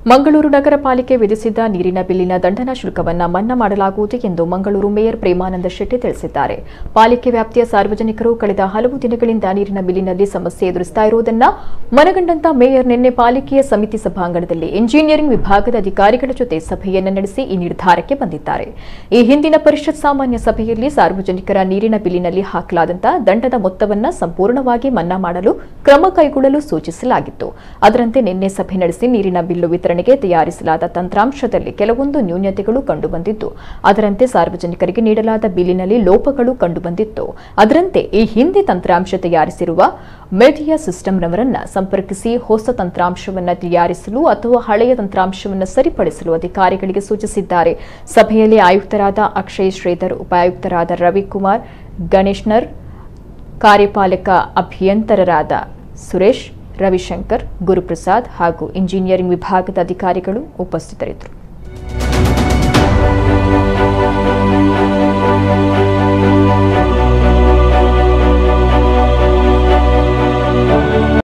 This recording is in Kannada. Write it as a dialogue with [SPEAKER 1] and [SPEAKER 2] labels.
[SPEAKER 1] ಮಂಗಳೂರು ನಗರ ಪಾಲಿಕೆ ವಿಧಿಸಿದ್ದ ನೀರಿನ ಬಿಲ್ಲಿನ ದಂಡನ ಶುಲ್ಕವನ್ನು ಮನ್ನಾ ಮಾಡಲಾಗುವುದು ಎಂದು ಮಂಗಳೂರು ಮೇಯರ್ ಪ್ರೇಮಾನಂದ ಶೆಟ್ಟಿ ತಿಳಿಸಿದ್ದಾರೆ ಪಾಲಿಕೆ ವ್ಯಾಪ್ತಿಯ ಸಾರ್ವಜನಿಕರು ಕಳೆದ ಹಲವು ದಿನಗಳಿಂದ ನೀರಿನ ಬಿಲ್ಲಿನಲ್ಲಿ ಸಮಸ್ಯೆ ಎದುರಿಸುತ್ತಾ ಇರುವುದನ್ನು ಮನಗಂಡಂತ ಮೇಯರ್ ನಿನ್ನೆ ಪಾಲಿಕೆಯ ಸಮಿತಿ ಸಭಾಂಗಣದಲ್ಲಿ ಎಂಜಿನಿಯರಿಂಗ್ ವಿಭಾಗದ ಅಧಿಕಾರಿಗಳ ಜೊತೆ ಸಭೆಯನ್ನು ನಡೆಸಿ ಈ ನಿರ್ಧಾರಕ್ಕೆ ಬಂದಿದ್ದಾರೆ ಈ ಹಿಂದಿನ ಪರಿಷತ್ ಸಾಮಾನ್ಯ ಸಭೆಯಲ್ಲಿ ಸಾರ್ವಜನಿಕರ ನೀರಿನ ಬಿಲ್ಲಿನಲ್ಲಿ ಹಾಕಲಾದಂತಹ ದಂಡದ ಮೊತ್ತವನ್ನು ಸಂಪೂರ್ಣವಾಗಿ ಮನ್ನಾ ಮಾಡಲು ಕ್ರಮ ಕೈಗೊಳ್ಳಲು ಸೂಚಿಸಲಾಗಿತ್ತು ಅದರಂತೆ ನಿನ್ನೆ ಸಭೆ ನಡೆಸಿ ನೀರಿನ ಬಿಲ್ಲು ವಿತರಣೆಗೆ ತಯಾರಿಸಲಾದ ತಂತ್ರಾಂಶದಲ್ಲಿ ಕೆಲವೊಂದು ನ್ಯೂನ್ಯತೆಗಳು ಕಂಡುಬಂದಿದ್ದು ಅದರಂತೆ ಸಾರ್ವಜನಿಕರಿಗೆ ನೀಡಲಾದ ಬಿಲ್ಲಿನಲ್ಲಿ ಲೋಪಗಳು ಕಂಡುಬಂದಿತ್ತು ಅದರಂತೆ ಈ ಹಿಂದೆ ತಂತ್ರಾಂಶ ತಯಾರಿಸಿರುವ ಮೆಡಿಯಾ ಸಿಸ್ಟಂನವರನ್ನ ಸಂಪರ್ಕಿಸಿ ಹೊಸ ತಂತ್ರಾಂಶವನ್ನು ತಯಾರಿಸಲು ಅಥವಾ ಹಳೆಯ ತಂತ್ರಾಂಶವನ್ನು ಸರಿಪಡಿಸಲು ಅಧಿಕಾರಿಗಳಿಗೆ ಸೂಚಿಸಿದ್ದಾರೆ ಸಭೆಯಲ್ಲಿ ಆಯುಕ್ತರಾದ ಅಕ್ಷಯ್ ಶ್ರೀಧರ್ ಉಪಾಯುಕ್ತರಾದ ರವಿಕುಮಾರ್ ಗಣೇಶ್ನರ್ ಕಾರ್ಯಪಾಲಕ ಅಭಿಯಂತರರಾದ ಸುರೇಶ್ ರವಿಶಂಕರ್ ಗುರುಪ್ರಸಾದ್ ಹಾಗೂ ಇಂಜಿನಿಯರಿಂಗ್ ವಿಭಾಗದ ಅಧಿಕಾರಿಗಳು ಉಪಸ್ಥಿತರಿದ್ದರು